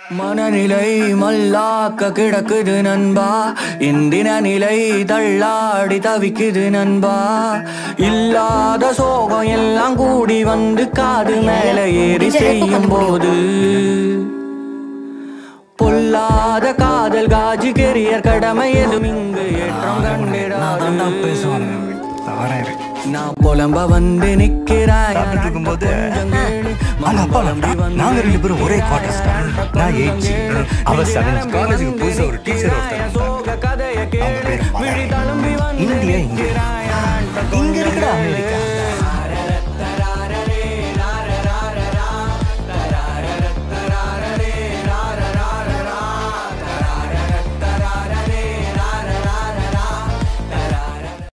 மனநிலை மல்லாக்க கிடக்குது நண்பா இந்தின நிலை தள்ளாடி தவிக்குது நண்பா இல்லாத சோகம் எல்லாம் கூடி வந்து காது மேல ஏறி செய்யும் போது பொல்லாத காதல் காஜி கெரியர் கடமை எதுவும் இங்கு ஏற்றம் கண்டிடாது நான் புலம்ப வந்து நிக்கிறேன் சாப்பிட்டுட்டு இருக்கும்போது, கொஞ்சம் கேளு. அவங்க அப்பா புலம்பி வந்து நாங்க ரெண்டு பேரும் ஒரே quarters தான். நான் eighth, அவ seventh. காலேஜுக்கு புதுசா ஒரு டீச்சர் ஒருத்தர் சோக கதைய கேளு. அவங்க பேரு மலர். விழி தழும்பி வந்து இந்தியா இங்க. நிக்கிறாயான். இங்க இருக்கிற அமெரிக்கா